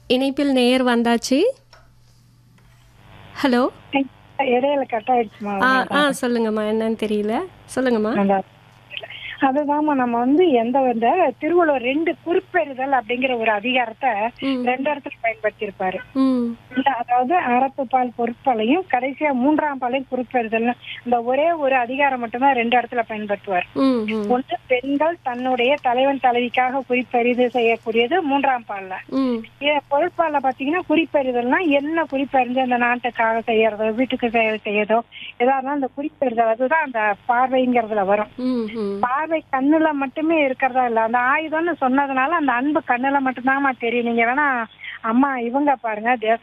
இணைப்பில் நேயர் வந்தாச்சு ஹலோ இடையில கட் ஆயிடுச்சுமா ஆ ஆ சொல்லுங்கம்மா என்னன்னு தெரியல சொல்லுங்கம்மா நல்லா அதுதாம்மா நம்ம வந்து எந்த இந்த திருவள்ளுவர் ரெண்டு குறிப்பெறுதல் அப்படிங்கிற ஒரு அதிகாரத்தை ம். ரெண்டு இடத்துல பயன்படுத்தியிருப்பாரு ம் இல்ல, அதாவது அறப்பு பால் பொருட்பாலையும் கடைசியா மூன்றாம் பாலையும் குறிப்பெறுதல் இந்த ஒரே ஒரு அதிகாரம் மட்டும்தான் ரெண்டு இடத்துல பயன்படுத்துவார் ம் ம் ஒன்று பெண்கள் தன்னுடைய தலைவன் தலைவிக்காக குறிப்பெறிது செய்யக்கூடியது மூன்றாம் பால்ல ம் ஏ- பொருட்பால்ல பாத்தீங்கன்னா குறிப்பெறுதல்னா என்ன குறிப்பறிஞ்சு அந்த நாட்டுக்காக செய்யறதோ வீட்டுக்கு செய்ய- செய்யறதோ எதா இருந்தாலும் அந்த குறிப்பெறுதல் அதுதான் அந்த பார்வைங்கிறதுல வரும் ம் ம் பார்வை கண்ணுல மட்டுமே இருக்கிறதா இல்ல அந்த ஆயுதம்னு சொன்னதுனால அந்த அன்பு கண்ணுல மட்டும்தாம்மா தெரியும் நீங்க வேணா அம்மா இவங்க பாருங்க தேச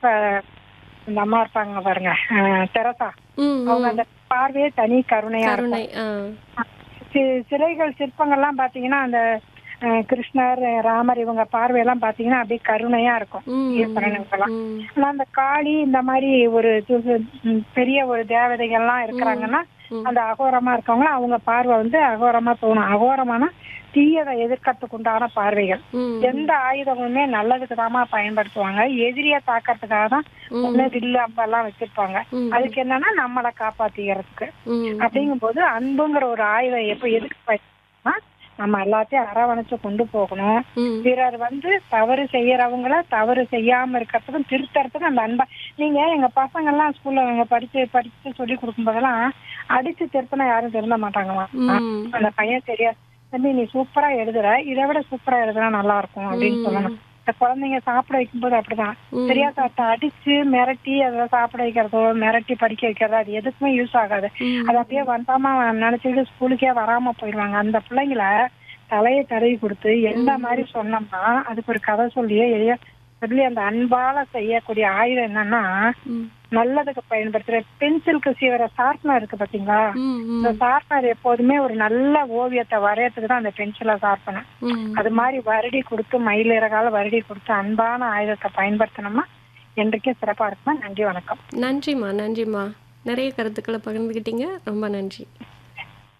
இந்த அம்மா இருப்பாங்க பாருங்க அஹ், தெரசா ம் அவங்க அந்த பார்வையே தனி கருணையா இருக்கும் கருணை ஆ சி- சிலைகள் சிற்பங்கள்லாம் பாத்தீங்கன்னா அந்த அஹ், கிருஷ்ணர் ராமர் இவங்க பார்வையெல்லாம் பாத்தீங்கன்னா அப்படியே கருணையா இருக்கும் ம் ஈஸ்வரனுக்கெல்லாம் ம் ஆனா அந்த காளி இந்த மாதிரி ஒரு து- ம், பெரிய ஒரு தேவதைகள்லாம் இருக்கிறாங்கன்னா ம். அந்த அகோரமா இருக்கவங்க அவங்க பார்வை வந்து அகோரமா தோணும் அகோரமானா தீயதை எதிர்க்கிறதுக்கு உண்டான பார்வைகள் ம் எந்த ஆயுதமுமே நல்லதுக்கு தாமா பயன்படுத்துவாங்க எதிரியை தாக்கறதுக்காக தான் ஒண்ணு வில்லு அம்பெல்லாம் வச்சிருப்பாங்க ம். அதுக்கு என்னன்னா நம்மளை காப்பாத்திக்கிறதுக்கு ம் அப்படிங்கும்போது அன்புங்கிற ஒரு ஆயுதம் எப்ப எதுக்கு பயன்படுத்துனா நம்ம எல்லாத்தையும் அரவணைச்சு கொண்டு போகணும் ம் பிறர் வந்து தவறு செய்யறவங்கள தவறு செய்யாம இருக்கிறதுக்கும் திருத்தறதுக்கும் அந்த அன்பா நீங்க எங்க பசங்க எல்லாம் ஸ்கூல்ல அவங்க படிச்சு படிச்சு சொல்லி கொடுக்கும் போதெல்லாம் அடிச்சு திருத்தினா யாரும் திருந்த மாட்டாங்கம்மா ம் அந்த பையன் சரியா தம்பி நீ சூப்பரா எழுதுற இதை விட சூப்பரா எழுதுனா நல்லா இருக்கும் அப்படின்னு சொல்லணும் இந்த குழந்தைங்க சாப்பிட வைக்கும்போது அப்படிதான் ம். சரியா சாப்பிட்டு அடிச்சு மிரட்டி அதெல்லாம் சாப்பிட வைக்கிறதோ மிரட்டி படிக்க வைக்கிறதோ அது எதுக்குமே யூஸ் ஆகாது ம். அது அப்படியே வந்தாம நினைச்சிட்டு ஸ்கூலுக்கே வராம போயிடுவாங்க அந்த பிள்ளைங்கள தலையை தடவி கொடுத்து எந்த மாதிரி சொன்னோம்னா அதுக்கு ஒரு கதை சொல்லியே எளிய சொல்லி அந்த அன்பால செய்யக்கூடிய ஆயுதம் என்னன்னா ம் நல்லதுக்கு பயன்படுத்துற பென்சிலுக்கு சீவர ஷார்ப்னர் இருக்கு பாத்தீங்களா ம் இந்த ஷார்ப்னர் எப்போதுமே ஒரு நல்ல ஓவியத்தை வரையறதுக்கு தான் அந்த பென்சிலை ஷார்ப்பனேன் ம் அது மாதிரி வருடி கொடுத்து மயிலிறகால வருடி கொடுத்து அன்பான ஆயுதத்தை பயன்படுத்தினோம்னா என்றைக்கே சிறப்பா இருக்குமா நன்றி வணக்கம் நன்றிம்மா நன்றிம்மா நிறைய கருத்துக்களை பகிர்ந்துக்கிட்டீங்க ரொம்ப நன்றி